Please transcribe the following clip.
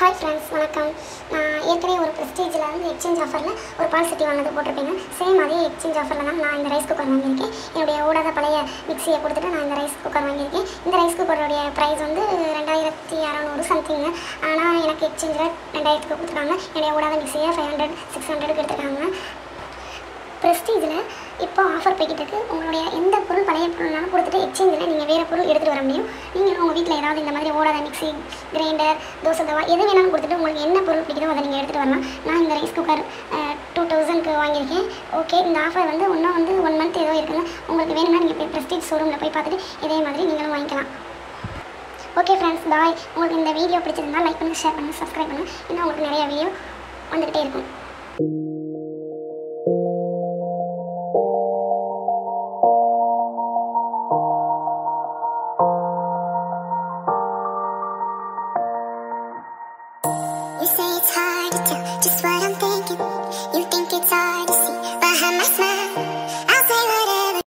hi friends வணக்கம் நான் ஏற்கனவே ஒரு ப்ரெஸ்டீஜில் வந்து எக்ஸ்சேஞ்ச் ஆஃபரில் ஒரு பால் செட்டி வாங்கினது போட்டிருப்பேங்க சேம் அதே எக்ஸ்சேஞ்ச் ஆஃபரில் தான் நான் இந்த ரைஸ் குக்கர் வாங்கியிருக்கேன் என்னுடைய ஓடாத பழைய மிக்சியை கொடுத்துட்டு நான் இந்த ரைஸ் குக்கர் வாங்கியிருக்கேன் இந்த ரைஸ் குக்கருடைய ப்ரைஸ் வந்து ரெண்டாயிரத்தி அறநூறு சம்திங்கு ஆனால் எனக்கு எக்ஸ்சேஞ்சில் ரெண்டாயிரத்துக்கு கொடுத்துருக்காங்க என்னுடைய ஓடாத மிக்சியை ஃபைவ் ஹண்ட்ரட் சிக்ஸ் ஹண்ட்ரடுக்கு எடுத்துருக்காங்க ப்ரெஸ்டீஜில் இப்போ ஆஃபர் போய்கிட்டு இருக்கு உங்களுடைய எந்த பொருள் பழைய பொருள்னாலும் கொடுத்துட்டு எக்ஸ்சேஞ்சில் நீங்கள் வேறு பொருள் எடுத்துகிட்டு வர முடியும் நீங்கள் உங்கள் வீட்டில் ஏதாவது இந்த மாதிரி ஓடாத மிக்ஸி கிரைண்டர் தோசை தவா எது வேணாலும் கொடுத்துட்டு உங்களுக்கு என்ன பொருள் பிடிக்குதோ அதை நீங்கள் எடுத்துகிட்டு வரலாம் நான் இந்த ரைஸ் குக்கர் டூ தௌசண்ட்க்கு வாங்கியிருக்கேன் ஓகே இந்த ஆஃபர் வந்து இன்னும் வந்து ஒன் மந்த் ஏதோ இருக்குங்க உங்களுக்கு வேணும்னா நீங்கள் போய் ப்ரெஸ்டீஜ் ஷோரூமில் போய் பார்த்துட்டு இதே மாதிரி நீங்களும் வாங்கிக்கலாம் ஓகே ஃப்ரெண்ட்ஸ் பாய் உங்களுக்கு இந்த வீடியோ பிடிச்சிருந்தா லைக் பண்ணுங்கள் ஷேர் பண்ணுங்கள் சப்ஸ்கிரைப் பண்ணுங்கள் இன்னும் உங்களுக்கு நிறைய வீடியோ வந்துக்கிட்டே இருக்கும்